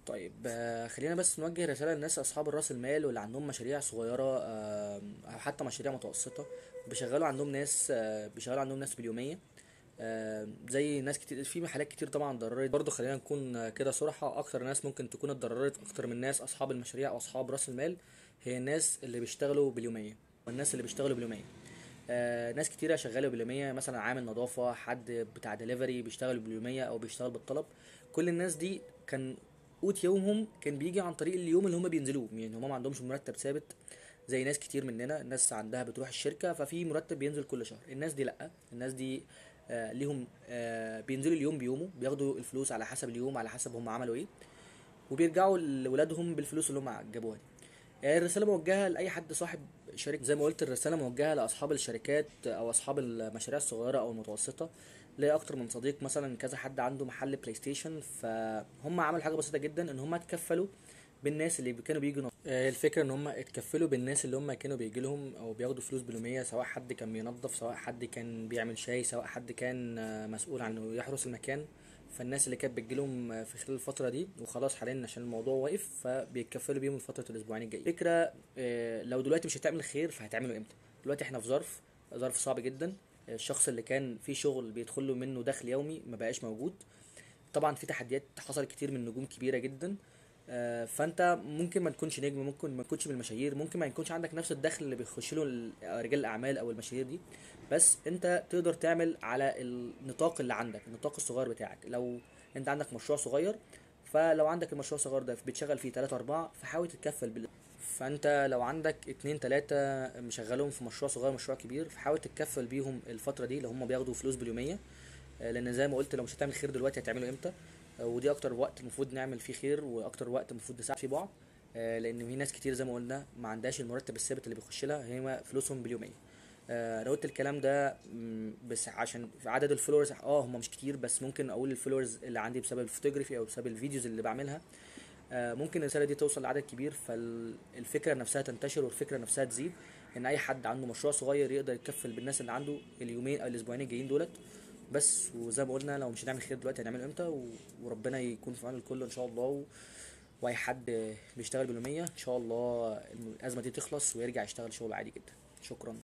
طيب آه، خلينا بس نوجه رسالة للناس أصحاب الرأس المال واللي عندهم مشاريع صغيرة آه، أو حتى مشاريع متوسطة بيشغلوا عندهم ناس آه، بيشغلوا عندهم ناس باليومية آه، زي ناس كتير في محلات كتير طبعا اتضررت برضه خلينا نكون آه، كده صراحة أكتر ناس ممكن تكون اتضررت أكتر من ناس أصحاب المشاريع أو أصحاب رأس المال هي الناس اللي بيشتغلوا باليومية والناس اللي بيشتغلوا باليومية آه، ناس كتيرة شغالة باليومية مثلا عامل نظافة حد بتاع دليفري بيشتغل باليومية أو بيشتغل بالطلب كل الناس دي كان قوت يومهم كان بيجي عن طريق اليوم اللي هم بينزلوه يعني هم ما عندهمش مرتب ثابت زي ناس كتير مننا الناس عندها بتروح الشركة ففي مرتب بينزل كل شهر الناس دي لأ الناس دي آه ليهم آه بينزلوا اليوم بيومه بياخدوا الفلوس على حسب اليوم على حسب هم عملوا ايه وبيرجعوا لولادهم بالفلوس اللي هم جابوها دي يعني الرسالة موجهة لأي حد صاحب شركة زي ما قلت الرسالة موجهة لأصحاب الشركات أو أصحاب المشاريع الصغيرة أو المتوسطة ليا أكتر من صديق مثلا كذا حد عنده محل بلاي ستيشن فهم عملوا حاجة بسيطة جدا إن هم اتكفلوا بالناس اللي كانوا بيجوا نص. آه، الفكرة إن هم اتكفلوا بالناس اللي هم كانوا بيجي لهم أو بياخدوا فلوس باليومية سواء حد كان بينظف سواء حد كان بيعمل شاي سواء حد كان آه، مسؤول عن إنه يحرس المكان فالناس اللي كانت بتجيلهم في خلال الفترة دي وخلاص حاليا عشان الموضوع واقف فبيتكفلوا بيهم لفترة الأسبوعين الجايين. فكرة آه، لو دلوقتي مش هتعمل خير فهتعمله امتى؟ دلوقتي احنا في ظرف ظرف صعب جدا الشخص اللي كان في شغل بيدخل له منه دخل يومي ما بقاش موجود طبعا في تحديات حصلت كتير من نجوم كبيرة جدا آه، فانت ممكن ما تكونش نجم ممكن ما تكونش من المشاهير ممكن ما يكونش عندك نفس الدخل اللي بيخش له ال- رجال الاعمال او المشاهير دي بس انت تقدر تعمل على النطاق اللي عندك النطاق الصغير بتاعك لو انت عندك مشروع صغير فلو عندك المشروع الصغير ده بتشغل فيه 3 4 فحاول تتكفل بال فانت لو عندك اتنين تلاتة مشغلهم في مشروع صغير مشروع كبير فحاول تتكفل بيهم الفترة دي لو هم بياخدوا فلوس باليومية آه، لان زي ما قلت لو مش هتعمل خير دلوقتي هتعمله امتى آه، ودي اكتر وقت المفروض نعمل فيه خير واكتر وقت المفروض نساعد فيه بعض آه، لان في ناس كتير زي ما قلنا ما عندهاش المرتب الثابت اللي بيخش لها هي فلوسهم باليوميه آه، انا قلت الكلام ده مم، بس عشان في عدد الفولورز اه هم مش كتير بس ممكن اقول الفولورز اللي عندي بسبب الفوتوغرافي او بسبب الفيديوز اللي بعملها آه، ممكن الرساله دي توصل لعدد كبير فالفكره نفسها تنتشر والفكره نفسها تزيد ان اي حد عنده مشروع صغير يقدر يتكفل بالناس اللي عنده اليومين او الاسبوعين الجايين دولت بس وزي ما قلنا لو مش هنعمل خير دلوقتي هنعمله امتى و... وربنا يكون في عون الكل ان شاء الله و... واي حد بيشتغل باليوميه ان شاء الله الازمه دي تخلص ويرجع يشتغل شغل عادي جدا شكرا